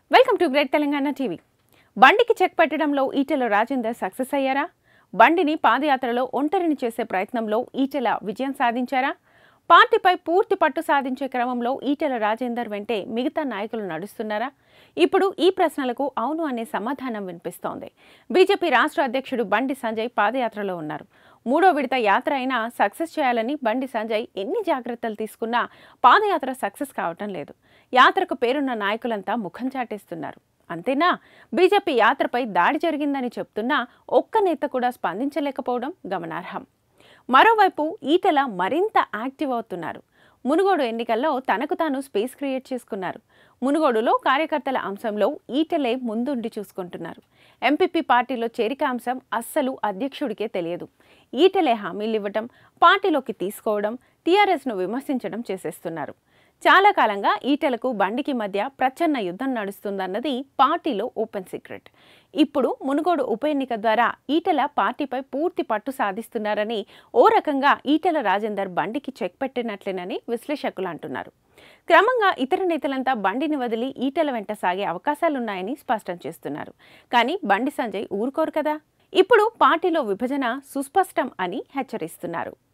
welcome to great Telangana TV బండికి check పెట్టడంలో Etela Rajender success అయ్యారా బండిని పాదయాత్రలో ఒంటరిని చేసే ప్రయత్నంలో ఈటెల విజయం సాధించారా పార్టీపై పూర్తి పట్టు సాధించే క్రమంలో ఈటెల రాజేందర్ వెంటే మిగతా నాయకులు నడుస్తున్నారా ఇప్పుడు ఈ ప్రశ్నలకు అవును అనే సమాధానం వినిపిస్తోంది బీజేపీ రాష్ట్ర అధ్యక్షుడు బండి సంజయ్ పాదయాత్రలో ఉన్నారు మూడో విడత యాత్ర అయినా సక్సెస్ చేయాలని బండి సంజయ్ ఎన్ని జాగ్రత్తలు తీసుకున్నా పాదయాత్ర సక్సెస్ కావటం లేదు యాత్రకు పేరున్న నాయకులంతా ముఖం చాటేస్తున్నారు అంతేనా బీజేపీ యాత్రపై దాడి జరిగిందని చెప్తున్నా ఒక్క నేత కూడా స్పందించలేకపోవడం గమనార్హం మరోవైపు ఈటల మరింత యాక్టివ్ అవుతున్నారు మునుగోడు ఎన్నికల్లో తనకు తాను స్పేస్ క్రియేట్ చేసుకున్నారు మునుగోడులో కార్యకర్తల అంశంలో ఈటలే ముందుండి చూసుకుంటున్నారు ఎంపీపీ పార్టీలో చేరిక అంశం అస్సలు అధ్యక్షుడికే తెలియదు ఈటలే హామీలు ఇవ్వటం పార్టీలోకి తీసుకోవడం టీఆర్ఎస్ను విమర్శించడం చేసేస్తున్నారు చాలా కాలంగా ఈటలకు బండికి మధ్య ప్రచన్న యుద్ధం నడుస్తుందన్నది పార్టీలో ఓపెన్ సీక్రెట్ ఇప్పుడు మునుగోడు ఉప ఎన్నిక ద్వారా ఈటల పార్టీపై పూర్తి పట్టు సాధిస్తున్నారని ఓ రకంగా ఈటల రాజేందర్ బండికి చెక్ పెట్టినట్లేనని విశ్లేషకులు అంటున్నారు క్రమంగా ఇతర నేతలంతా బండిని వదిలి ఈటల వెంట సాగే అవకాశాలున్నాయని స్పష్టం చేస్తున్నారు కానీ బండి సంజయ్ ఊరుకోరు కదా ఇప్పుడు పార్టీలో విభజన సుస్పష్టం అని హెచ్చరిస్తున్నారు